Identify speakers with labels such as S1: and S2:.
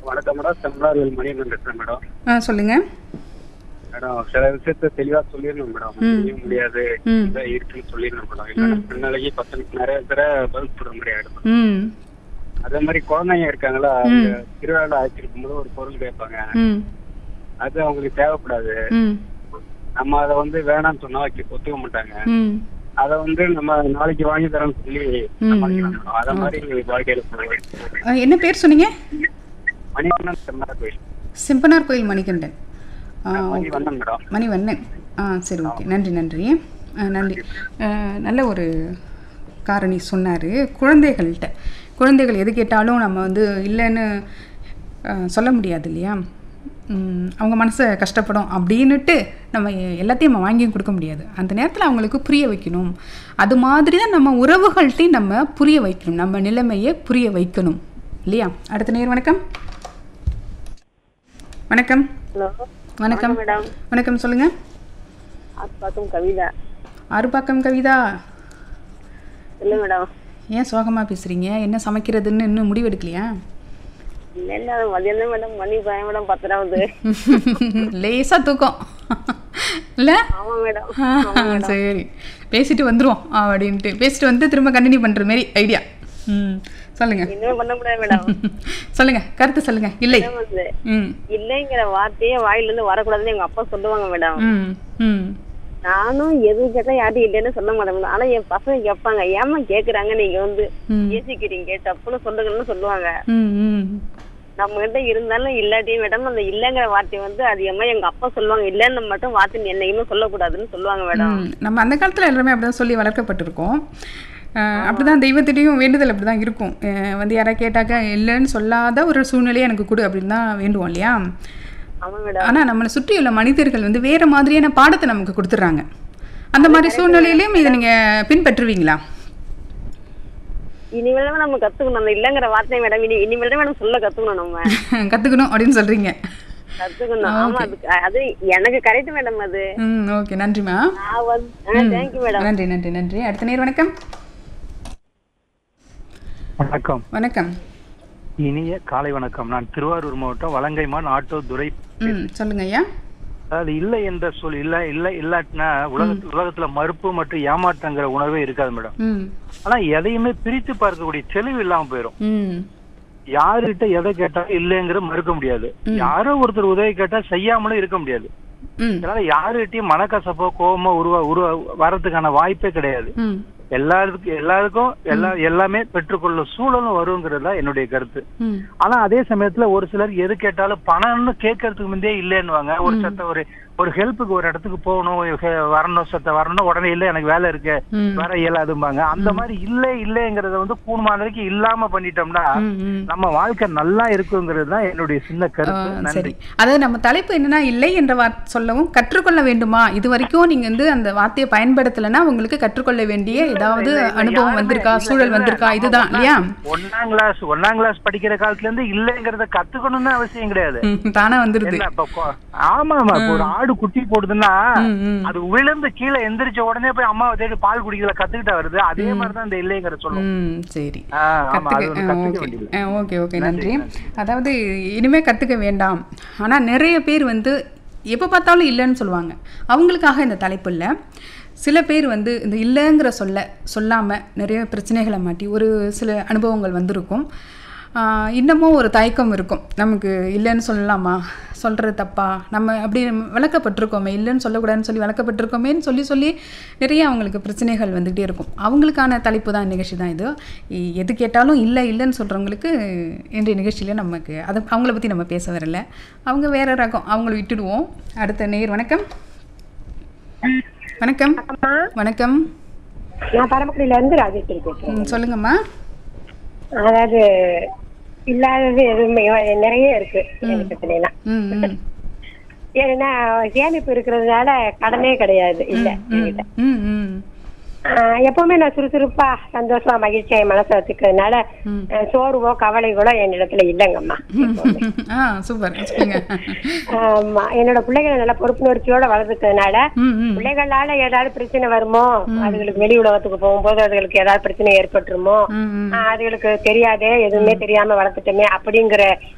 S1: வணக்கம் மேடம் செம்பலார்கள் மணியன் பேசுறேன் மேடம்
S2: ஆ சொல்லுங்க
S1: மேடம் சில விஷயத்த தெளிவா சொல்லிடணும் மேடம்
S2: ம்.
S1: செய்ய முடியாது
S2: ம்.
S1: இதான் இருக்குன்னு சொல்லிடணும் மேடம் இல்லைன்னா பின்னாலேயே பத்து நிறைய பேரை பதில் சொல்ல முடியாது
S2: ம்
S1: அதே மாதிரி குழந்தைங்க இருக்காங்களா அவங்க திருவிழா ஆச்சிருக்கும் போது ஒரு பொருள் கேட்பாங்க
S2: ம்
S1: அது அவங்களுக்கு தேவைப்படாது
S2: ம்
S1: நம்ம அதை வந்து வேணாம்னு சொன்னா வைக்க- ஒத்துக்க மாட்டாங்க
S2: ம்
S1: அதை வந்து நம்ம நாளைக்கு வாங்கி தரோம்னு சொல்லி
S2: ம்,
S1: சமாளிக்கலாம் மேடம் அத மாதிரி வாழ்க்கையில போவேன்
S2: ஆ, என்ன பேர் சொன்னீங்க
S1: மணிவண்ணன் செம்மல கோயில்
S2: சிம்பனார் கோயில் மணிகண்டன் ஆ,
S1: மணிவண்ணன் மேடம்
S2: மணிவண்ணன் ஆ சரி ஓகே நன்றி நன்றி ஆ, நன்றி ஆ, நல்ல ஒரு காரணி சொன்னார் குழந்தைகள்கிட்ட குழந்தைகள் எது கேட்டாலும் நம்ம வந்து இல்லைன்னு ஆ, சொல்ல முடியாது இல்லையா ம், அவங்க மனசை கஷ்டப்படும் அப்படின்னுட்டு நம்ம எ- எல்லாத்தையும் நம்ம வாங்கியும் கொடுக்க முடியாது அந்த நேரத்தில் அவங்களுக்கு புரிய வைக்கணும் அது மாதிரி தான் நம்ம உறவுகள்கிட்டையும் நம்ம புரிய வைக்கணும் நம்ம நிலைமையை புரிய வைக்கணும் இல்லையா அடுத்த நேர் வணக்கம் வணக்கம்
S3: ஹலோ
S2: வணக்கம்
S3: மேடம்
S2: வணக்கம் சொல்லுங்க
S3: ஆஸ்பாக்கம் கவிதா
S2: அருப்பாக்கம் கவிதா
S3: இல்லை மேடம்
S2: ஏன் சோகமா பேசுறீங்க என்ன சமைக்கிறதுன்னு இன்னும் முடிவெடுக்கலையா
S3: இல்லை இல்லை மதியானம் மேடம் மணி பயம் மேடம் பத்தராவது
S2: லேசா தூக்கம் இல்ல
S3: ஆமாம் மேடம்
S2: சரி பேசிட்டு வந்துருவோம் அப்படின்ட்டு பேசிட்டு வந்து திரும்ப கண்டினியூ பண்ற மாதிரி ஐடியா ம் சொல்லுங்க
S3: இன்னுமே பண்ண முடியாது மேடம்
S2: சொல்லுங்க கருத்து சொல்லுங்க இல்லை
S3: மேடம் வந்து
S2: ம்
S3: இல்லைங்கிற வார்த்தையே வாயிலிருந்து வரக்கூடாதுன்னு எங்க அப்பா சொல்லுவாங்க மேடம்
S2: ம் ம்
S3: நானும் எதுவும் கேட்டா யாரும் இல்லைன்னு சொல்ல மாட்டேன் madam. ஆனா என் பசங்க கேட்பாங்க ஏமா கேக்குறாங்க நீங்க வந்து
S2: ம்.
S3: யோசிக்கிறீங்க தப்புன்னு சொல்லுங்கன்னு சொல்லுவாங்க
S2: ம் ம்
S3: நம்ம கிட்ட இருந்தாலும் இல்லாட்டியும் மேடம் அந்த இல்லைங்கிற வார்த்தை வந்து அதிகமா எங்க அப்பா சொல்லுவாங்க இல்லைன்னு மட்டும் வார்த்தை என்னைக்குமே சொல்லக்கூடாதுன்னு சொல்லுவாங்க மேடம்
S2: ம், நம்ம அந்த காலத்தில் எல்லாருமே அப்படிதான் சொல்லி வளர்க்கப்பட்டிருக்கோம் அஹ், அப்படிதான் தெய்வத்திட்டையும் வேண்டுதல் அப்படி தான் இருக்கும் அஹ், வந்து யாராவது கேட்டாக்க இல்லைன்னு சொல்லாத ஒரு சூழ்நிலையை எனக்கு கொடு அப்படின்னு தான் வேண்டுவோம் இல்லையா
S3: ஆமா மேடம்
S2: ஆனால் நம்மளை சுற்றியுள்ள மனிதர்கள் வந்து வேறு மாதிரியான பாடத்தை நமக்கு கொடுத்துட்றாங்க அந்த மாதிரி சூழ்நிலையிலையும் இதை நீங்கள் பின்பற்றுவீங்களா
S3: இனிமேல் தான் நம்ம கத்துக்கணும் அந்த இல்லங்கிற வார்த்தை மேடம் இனி இனிமேல் தான் மேடம் சொல்ல கத்துக்கணும் நம்ம
S2: கற்றுக்கணும் அப்படின்னு சொல்கிறீங்க
S3: கத்துக்கணும் ஆமா அது அது எனக்கு கரெக்ட் மேடம் அது
S2: ம் ஓகே நன்றிம்மா
S3: நான் வந்து தேங்க்யூ மேடம்
S2: நன்றி நன்றி நன்றி அடுத்த நேர் வணக்கம்
S4: வணக்கம்
S2: வணக்கம்
S4: இனிய காலை வணக்கம் நான் திருவாரூர் மாவட்டம் வலங்கைமான் ஆட்டோ துரை
S2: ம் சொல்லுங்க ஐயா
S4: அதாவது இல்லை என்ற சொல் இல்ல இல்ல இல்லாட்டினா உலகத்து உலகத்துல மறுப்பு மற்றும் ஏமாற்றங்கிற உணர்வே இருக்காது மேடம்
S2: ம்
S4: ஆனா எதையுமே பிரித்து பார்க்கக்கூடிய தெளிவு இல்லாம போயிடும்
S2: ம்
S4: யாருகிட்ட எதை கேட்டாலும் இல்லைங்கிற மறுக்க முடியாது யாரோ ஒருத்தர் உதவி கேட்டா செய்யாமலும் இருக்க முடியாது
S2: ம்
S4: அதனால யாருகிட்டயும் மனக்கசப்போ கோபமோ உருவா உருவா வரதுக்கான வாய்ப்பே கிடையாது
S2: ம்
S4: எல்லாருக்கும் எல்லாருக்கும் எல்லா எல்லாமே பெற்றுக்கொள்ளும் சூழலும் வருங்கிறது தான் என்னுடைய கருத்து
S2: ம்
S4: ஆனா அதே சமயத்துல ஒரு சிலர் எது கேட்டாலும் பணம்னு கேட்கறதுக்கு முந்தே இல்லைன்னுவாங்க ஒரு சத்த ஒரு ஒரு ஹெல்ப்புக்கு ஒரு இடத்துக்கு போகணும் ஹெ- வரணும் சத்த வரணும் உடனே இல்ல எனக்கு வேலை இருக்கு
S2: ம்.
S4: வர இயலாதும்பாங்க அந்த மாதிரி இல்லை இல்லைங்கிறத வந்து கூடுமான வரைக்கும் இல்லாம பண்ணிட்டோம்னா
S2: ம், ம்.
S4: நம்ம வாழ்க்கை நல்லா இருக்குங்கிறது தான் என்னுடைய சின்ன
S2: ஆ,
S4: கருத்து
S2: சரி
S4: நன்றி
S2: அதாவது நம்ம தலைப்பு என்னன்னா இல்லை என்ற வார் சொல்லவும் கற்றுக்கொள்ள வேண்டுமா இது வரைக்கும் நீங்க வந்து அந்த வார்த்தையை பயன்படுத்தலைன்னா உங்களுக்கு கற்றுக்கொள்ள வேண்டிய ஏதாவது அனுபவம்
S4: யாருமே
S2: வந்திருக்கா
S4: இல்ல,
S2: சூழல்
S4: இல்ல,
S2: வந்திருக்கா
S4: நம்ம
S2: இதுதான்
S4: ஒண்ணா-
S2: இல்லையா
S4: ஒண்ணாம் கிளாஸ் ஒண்ணாம் கிளாஸ் படிக்கிற காலத்துல இருந்து இல்லைங்கிறத கத்துக்கணும்னு அவசியம் கிடையாது
S2: ம், தானா வந்துருது
S4: என்ன இப்ப கொ- ஆமா ஆமா இப்ப ஒரு ஆடு குட்டி போடுதுன்னா
S2: ம், ம்.
S4: அது விழுந்து கீழே எந்திரிச்ச உடனே போய் அம்மாவை தேடி பால் குடிக்கல கத்துக்கிட்ட வருது அதே மாதிரிதான் இந்த இல்லைங்கிற சொல்லும்
S2: ம் சரி
S4: ஆ, ஆமா அது
S2: கத்துக்க
S4: ஒரு
S2: ஆ,
S4: கத்துக்க
S2: ஓகே
S4: வேண்டியது
S2: ஆ, ஓகே ஓகே நன்றி அதாவது இனிமே கற்றுக்க வேண்டாம் ஆனால் நிறைய பேர் வந்து எப்போ பார்த்தாலும் இல்லைன்னு சொல்லுவாங்க அவங்களுக்காக இந்த தலைப்பு இல்லை சில பேர் வந்து இந்த இல்லைங்கிற சொல்ல சொல்லாமல் நிறைய பிரச்சனைகளை மாட்டி ஒரு சில அனுபவங்கள் வந்திருக்கும் ஆ, இன்னமும் ஒரு தயக்கம் இருக்கும் நமக்கு இல்லைன்னு சொல்லலாமா சொல்கிறது தப்பா நம்ம அப்படி விளக்கப்பட்டிருக்கோமே இல்லைன்னு சொல்லக்கூடாதுன்னு சொல்லி விளக்கப்பட்டிருக்கோமேன்னு சொல்லி சொல்லி நிறைய அவங்களுக்கு பிரச்சனைகள் வந்துகிட்டே இருக்கும் அவங்களுக்கான தலைப்பு தான் நிகழ்ச்சி தான் இது இ- எது கேட்டாலும் இல்லை இல்லைன்னு சொல்கிறவங்களுக்கு இன்றைய நிகழ்ச்சியில் நமக்கு அதை அவங்கள பற்றி நம்ம பேச வரல அவங்க வேற ரகம் அவங்கள விட்டுடுவோம் அடுத்த நேர் வணக்கம் வணக்கம் வணக்கம்
S5: நான் பரமக்குடியில இருந்து ராஜேஸ்வரி பேசுறேன்
S2: ம், சொல்லுங்கம்மா
S5: அதாவது இல்லாதது எதுவுமே நிறைய இருக்கு பிரச்சனை எல்லாம்
S2: ம் ம்
S5: ஏன்னா சேமிப்பு இருக்கிறதுனால கடனே கிடையாது இல்ல என்கிட்ட
S2: ம் ம்
S5: ஆஹ் எப்பவுமே நான் சுறுசுறுப்பா சந்தோஷமா மகிழ்ச்சியா என் மனசை வச்சுக்கிறதுனால ஆஹ் சோர்வோ கவலைகளோ என்னிடத்துல இல்லைங்கம்மா
S2: ஆ சூப்பர் சொல்லுங்க
S5: ஆமா என்னோட பிள்ளைகளை நல்ல பொறுப்புணர்ச்சியோட வளர்த்துக்கிறதுனால
S2: ம் ம்
S5: பிள்ளைகளால ஏதாவது பிரச்சனை வருமோ அதுகளுக்கு வெளி உலகத்துக்கு போகும்போது அதுகளுக்கு ஏதாவது பிரச்சனை ஏற்பட்டுருமோ
S2: ம் ம்
S5: ஆஹ் அதுகளுக்கு தெரியாதே எதுவுமே தெரியாம வளர்த்துட்டோமே அப்படிங்கிற